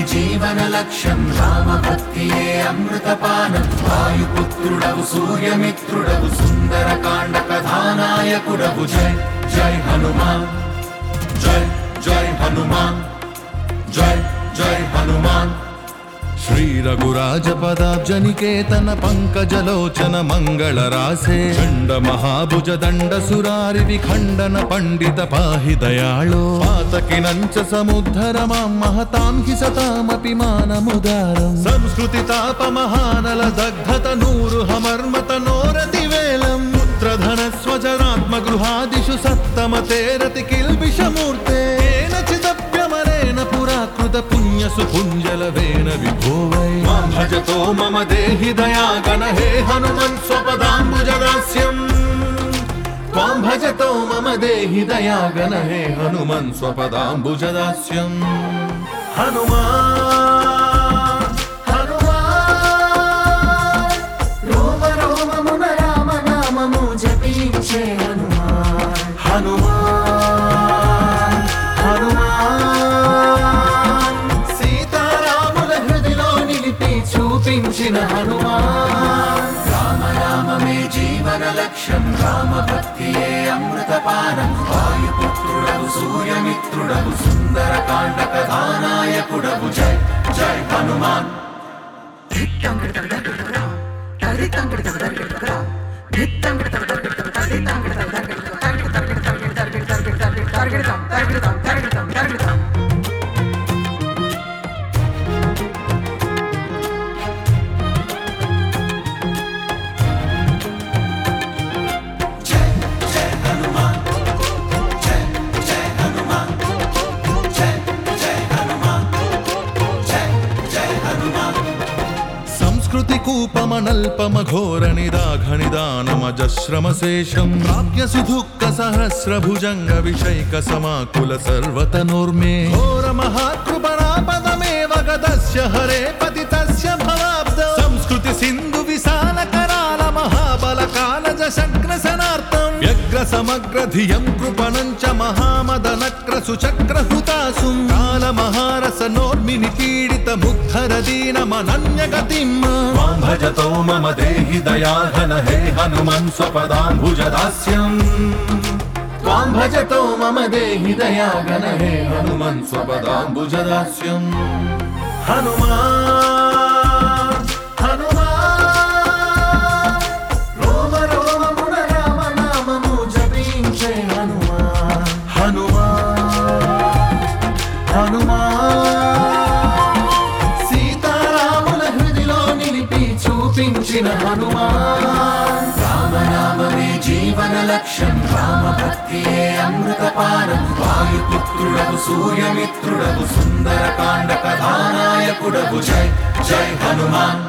జీవన లక్ష్యం రామభక్తియే అమృతపానం వాయుపుత్రుడవు సూర్యమిత్రుడవు సుందరకాండ కథానాయకుడవు జై జై హనుమాన్ జై జై హనుమాన్ జై జై హనుమాన్ శ్రీ రఘురాజ పదాబ్జనికేతన పంకజలోచన మంగళ రాసే చండ మహాభుజ దండ సురారి విఖండన పండిత పాహి దయాళో పాతకి నంచ సముద్ధర మాం మహతాం హి సతామపి మానముదారం సంస్కృతి తాప మహానల దగ్ధత నూరు హమర్మత నోరతి వేలం పుత్రధన స్వజనాత్మ గృహాదిషు సత్తమ తేరతి కిల్బిషమూర్తే చిదప్యమరేణ పురాకృత పుణ్య సుపుంజల వేణ విభోవై మాం భజతో మమ దేహి దయాగణ హే హనుమన్ స్వపదాంబుజదాస్యం త్వాం భజతో మమ దేహి దయాగణ హే హనుమన్ స్వపదాంబుజదాస్యం హనుమాన్ హనుమాన్ రోమ రోమమున రామ నామము జపించే హనుమాన్ హనుమాన్ హనుమాన్ సీతారాముల హృదిలో నిలిపి చూపించిన హనుమాన్ రామనామమే జీవన లక్ష్యం రామభక్తియే అమృతపానం వాయుపుత్రుడవు సూర్యమిత్రుడవు సుందరకాండ కథానాయకుడవు జై జై హనుమాన్ జై జై హనుమాన్ జై జై హనుమాన్ జై జై హనుమాన్ జై జై హనుమాన్ సంస్కృతి కూపమనల్పమ ఘోర నిదాఘ నిదానమజశ్రమ శేషం ప్రాప్య సుదుఃఖ సహస్రభుజంగ విషైక సమాకుల సర్వతనోర్మే ఘోర మహాకృపణాపదమేవ గదస్య హరే పతితస్య భవాబ్ద సంస్కృతి సింధు విశాల కరాల మహాబల కాలజ శక్రసనార్థం వ్యగ్ర సమగ్ర ధియం కృపణం చ మహామదనక్ర సుచక్ర హృతాసు కాల మహారస నోర్మిని పీడిత ముగ్ధర దీనమనన్యగతిం మాం భజతో మమ దేహి దయాఘన హే హనుమన్ స్వపదాంబుజదాస్యం త్వాం భజతో మమ దేహి దయాఘన హే హనుమన్ స్వపదాంబుజదాస్యం హనుమాన్ హనుమాన్ రోమ రోమమున రామ నామము జపించే హనుమాన్ హనుమాన్ హనుమాన్ సీతారాముల హృదిలో నిలిపి చూపించిన హనుమాన్ రామనామమే జీవన లక్ష్యం రామభక్తియే అమృతపానం వాయుపుత్రుడవు సూర్యమిత్రుడవు సుందరకాండ కథానాయకుడవు జై జై హనుమాన్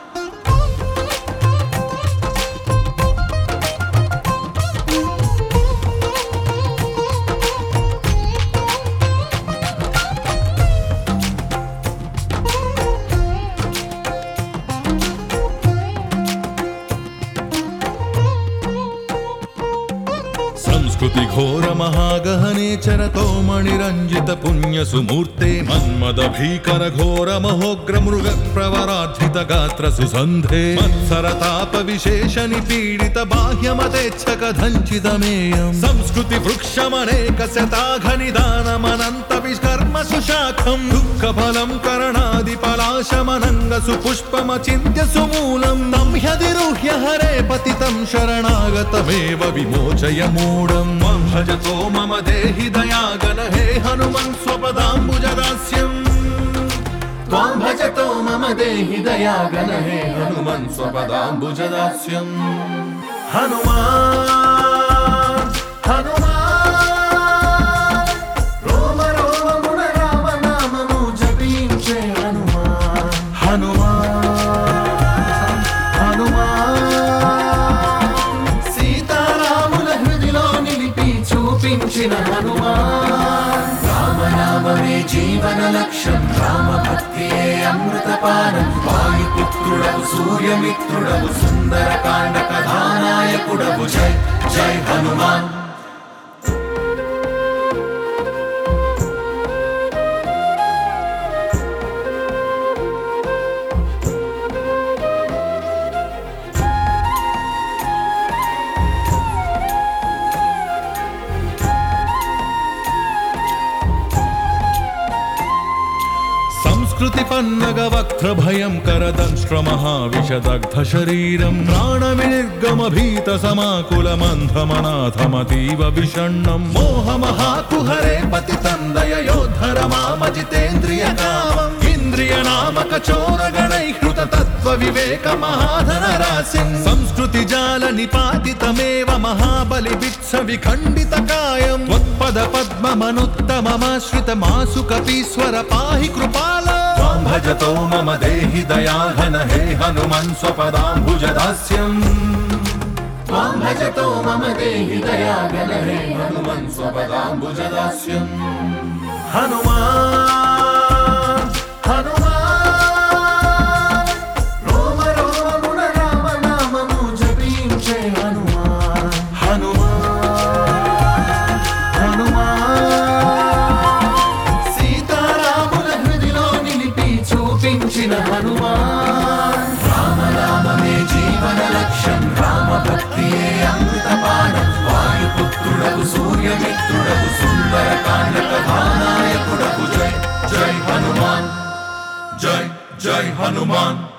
సంస్కృతి ఘోర మహాగహనే చరతో మణిరంజిత పుణ్య సుమూర్తే మన్మద భీకర ఘోర మహోగ్ర మృగ ప్రవరాధిత గాత్ర సుసంధే మత్సర తాప విశేష నిపీడిత బాహ్యమతేచ్ఛక ధంచితమేయం సంస్కృతి వృక్షమనేక శతాఘ నిదానమనంత వికర్మ సుశాఖం దుఃఖ ఫలం కరణాది పలాశమనంగ సుపుష్పమచింత్య సుమూలం తం హ్యధిరుహ్య హరే పతితం శరణాగతమేవ విమోచయ మూఢం మం భజతో మమ దేహి దయాగన హే హనుమన్ స్వపదాంబుజదాస్యం త్వాం భజతో మమ దేహి దయాగన హే హనుమన్ స్వపదాంబుజదాస్యం హనుమాన్ హనుమాన్ రోమ రోమమున రామ నామము జపించే హనుమాన్ హనుమాన్ హనుమాన్ సీతారాముల హృదిలో నిలిపి చూపించిన హనుమాన్ రామనామమే జీవన లక్ష్యం రామభక్తియే అమృతపానం వాయుపుత్రుడవు సూర్యమిత్రుడవు సుందరకాండ కథానాయకుడవు జై జై హనుమాన్ సంస్కృతి పన్నగ వక్ర భయంకర దంష్ట్ర మహావిషదగ్ధ శరీరం ప్రాణవినిర్గమ భీత సమాకుల మంధమనాథమతీవ విషణ్ణం మోహ మహాకుహరే పతి తందయ యోధర మామజితేంద్రియ కామం ఇంద్రియ నామక చోర గణైహృత తత్వ వివేక మహాధన రాసిం సంస్కృతి జాల నిపాతితమేవ మహాబలి విత్స విఖండిత కాయం త్వత్పద పద్మమనుత్తమమాశ్రిత మాసు కపీశ్వర పాహి కృపాల త్వాం భజతో మమ దేహి దయాఘన హే హనుమన్ స్వపదాంబుజ దాస్యం त्वां भजतो मम देहि दयागन हे हनुमन् स्वपदाम्बुजदास्यम् हनुमान् हनुमान् रोम रोममुन राम नामము జపించే హనుమాన్ హనుమాన్ హనుమాన్ సీతారాముల హృదిలో నిలిపి చూపించిన హనుమాన్ రామనామమే జీవన లక్ష్యం రామ భక్తియే అమృతపానం వాయుపుత్రుడవు సూర్యమిత్రుడవు సుందర కాండ కథానాయకుడవు జై జై హనుమాన్ జై జై హనుమాన్